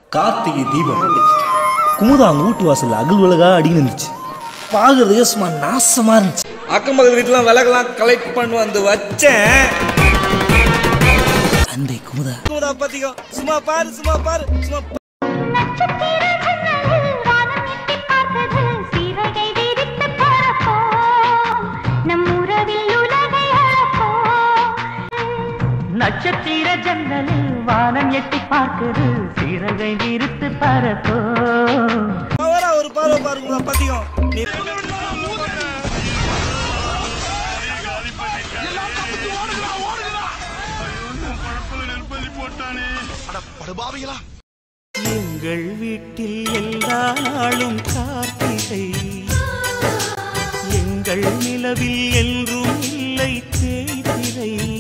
கார்த்திகை தீபம் குமுதா அவங்க வீட்டு வாசல்ல அகல் உலகா அடின்னு இருந்துச்சு பார்க்கறதுக்கே சும்மா நாசமா இருந்துச்சு அக்கம் பக்கத்து வீட்டுலாம் விலகெல்லாம் கலெக்ட் பண்ணி வந்து வச்சேன் அந்த குமுதா குமுதா பாத்தீங்க சும்மா பாரு சும்மா பாரு சும்மா பா- நட்சத்திர ஜன்னலில் வானம் எட்டிப் பார்த்தது, சீரகை விரித்து பறப்போம். நம் உறவில் உலகை அளப்போம். நட்சத்திர ஜன்னலில் வானம் எட்டி பார்க்குது சிறகை விரித்து பரப்போ பவரா ஒரு பார்வை பாருங்க பாத்தீங்க நீ எங்கள் வீட்டில் எல்லா நாளும் கார்த்திகை எங்கள் நிலவில் என்றும் இல்லை தேய்திரை